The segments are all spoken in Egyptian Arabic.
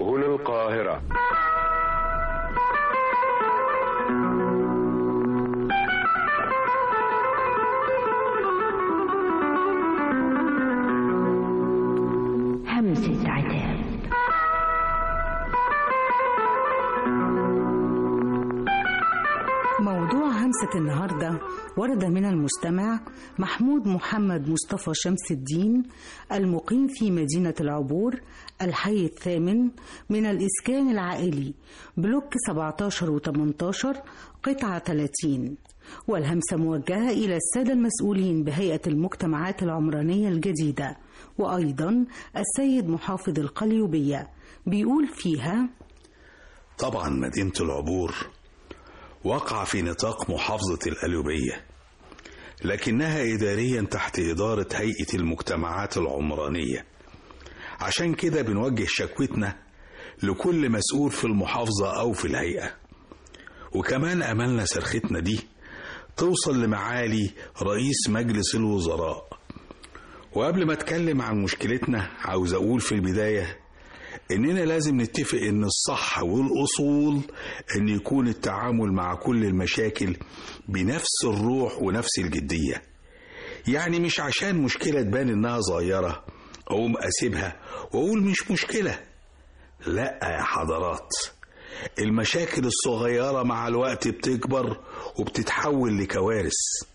هنا القاهرة همسة عتاب موضوع همسة النهاردة ورد من المستمع محمود محمد مصطفى شمس الدين المقيم في مدينة العبور الحي الثامن من الإسكان العائلي بلوك 17 و 18 قطعة 30 والهمسة موجهة إلى السادة المسؤولين بهيئة المجتمعات العمرانية الجديدة وأيضا السيد محافظ القليوبية بيقول فيها طبعا مدينة العبور وقع في نطاق محافظة القليوبية لكنها إداريا تحت إدارة هيئة المجتمعات العمرانية عشان كده بنوجه شكوتنا لكل مسؤول في المحافظة أو في الهيئة وكمان أملنا صرختنا دي توصل لمعالي رئيس مجلس الوزراء وقبل ما اتكلم عن مشكلتنا عاوز اقول في البداية اننا لازم نتفق ان الصح والاصول ان يكون التعامل مع كل المشاكل بنفس الروح ونفس الجدية يعني مش عشان مشكلة تبان انها صغيرة اقوم اسيبها واقول مش مشكلة لا يا حضرات المشاكل الصغيرة مع الوقت بتكبر وبتتحول لكوارث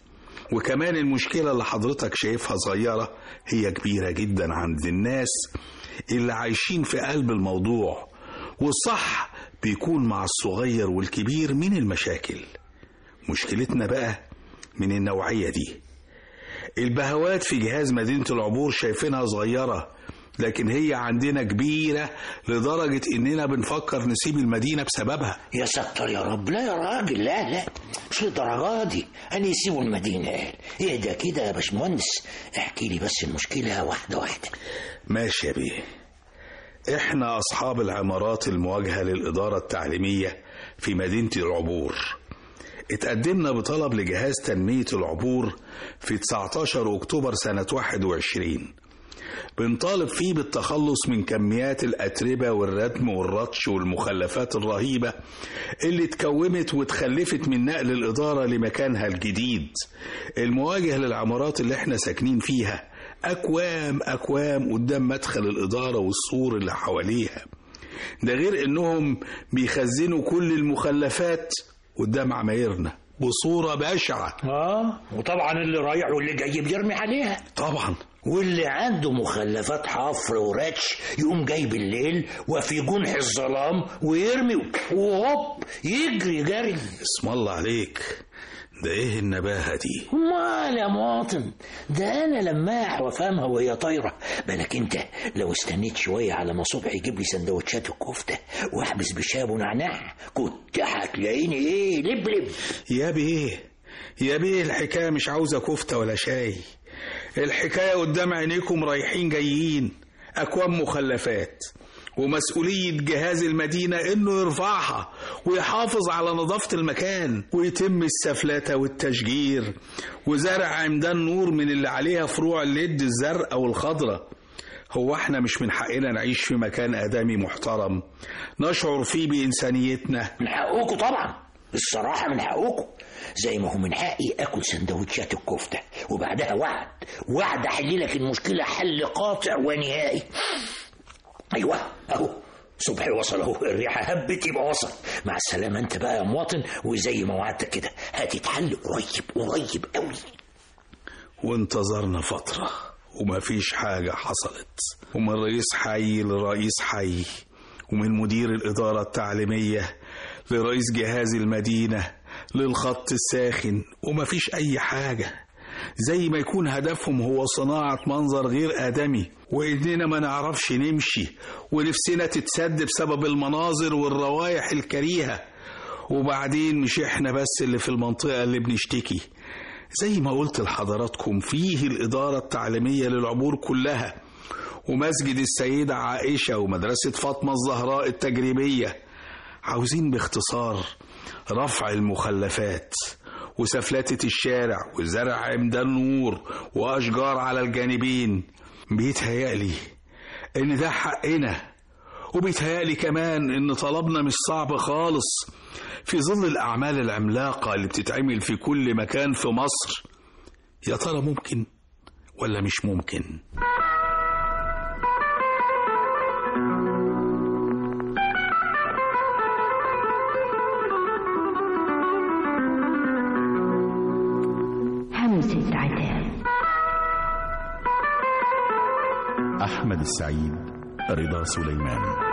وكمان المشكلة اللي حضرتك شايفها صغيرة هي كبيرة جدا عند الناس اللي عايشين في قلب الموضوع والصح بيكون مع الصغير والكبير من المشاكل مشكلتنا بقى من النوعية دي البهوات في جهاز مدينة العبور شايفينها صغيرة لكن هي عندنا كبيرة لدرجة إننا بنفكر نسيب المدينة بسببها يا ستر يا رب لا يا راجل لا لا مش للدرجة دي أنا يسيبوا المدينة قال إيه ده كده يا باشمهندس احكي لي بس المشكلة واحدة واحدة ماشي يا بيه احنا أصحاب العمارات المواجهة للإدارة التعليمية في مدينة العبور اتقدمنا بطلب لجهاز تنمية العبور في 19 أكتوبر سنة 21 بنطالب فيه بالتخلص من كميات الأتربة والردم والرطش والمخلفات الرهيبة اللي اتكومت واتخلفت من نقل الإدارة لمكانها الجديد المواجه للعمارات اللي احنا ساكنين فيها أكوام أكوام قدام مدخل الإدارة والسور اللي حواليها ده غير إنهم بيخزنوا كل المخلفات قدام عمايرنا بصورة بشعة اه وطبعا اللي رايح واللي جاي بيرمي عليها طبعا واللي عنده مخلفات حفر وراتش يقوم جاي بالليل وفي جنح الظلام ويرمي وهوب يجري جري اسم الله عليك ده ايه النباهة دي امال يا مواطن ده انا لماح وافهمها وهي طايره بالك انت لو استنيت شويه على ما صبحي يجيب لي سندوتشات الكفته واحبس بشاب ونعناع كنت هتلاقيني ايه لبلب يا بيه يا بيه الحكاية مش عاوزة كفتة ولا شاي الحكاية قدام عينيكم رايحين جايين أكوام مخلفات ومسؤولية جهاز المدينة إنه يرفعها ويحافظ على نظافة المكان ويتم السفلتة والتشجير وزرع عمدان نور من اللي عليها فروع الليد الزرقاء والخضراء هو احنا مش من حقنا نعيش في مكان آدمي محترم نشعر فيه بإنسانيتنا من حقكم طبعا الصراحة من حقكم زي ما هو من حقي اكل سندوتشات الكفتة وبعدها وعد وعد احل لك المشكلة حل قاطع ونهائي ايوه اهو صبحي وصل اهو الريحة هبت يبقى وصل مع السلامة انت بقى يا مواطن وزي ما وعدتك كده هتتحل قريب قريب قوي وانتظرنا فترة ومفيش حاجة حصلت ومن رئيس حي لرئيس حي ومن مدير الإدارة التعليمية لرئيس جهاز المدينة للخط الساخن ومفيش أي حاجة زي ما يكون هدفهم هو صناعة منظر غير آدمي وإننا ما نعرفش نمشي ونفسنا تتسد بسبب المناظر والروائح الكريهة وبعدين مش إحنا بس اللي في المنطقة اللي بنشتكي زي ما قلت لحضراتكم فيه الإدارة التعليمية للعبور كلها ومسجد السيدة عائشة ومدرسة فاطمة الزهراء التجريبية عاوزين باختصار رفع المخلفات وسفلتة الشارع وزرع عمدان نور وأشجار على الجانبين بيتهيألي إن ده حقنا وبيتهيألي كمان إن طلبنا مش صعب خالص في ظل الأعمال العملاقة اللي بتتعمل في كل مكان في مصر يا ترى ممكن ولا مش ممكن همسة عتاب أحمد السعيد رضا سليمان